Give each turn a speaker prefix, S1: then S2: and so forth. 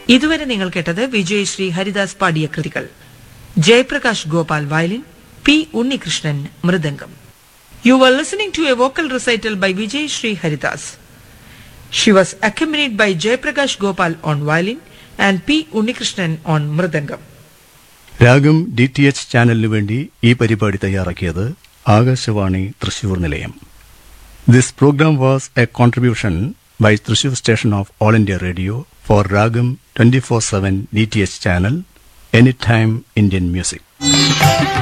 S1: ഇതുവരെ നിങ്ങൾ കേട്ടത് വിജയ് ശ്രീ ഹരിദാസ് പാടിയ കൃതികൾ Jayaprakash Gopal violin P Unnikrishnan mridangam you are listening to a vocal recital by Vijay Shri Haridas she was accompanied by Jayaprakash Gopal on violin and P Unnikrishnan on mridangam
S2: Ragam D T H ചാനലിനു വേണ്ടി ഈ പരിപാടി തയ്യാറാക്കിയത് ആകാശവാണി തൃശൂർ നിലയം this programme was a contribution by Thrissur station of All India Radio for Ragam twenty four seven D T H channel any time Indian music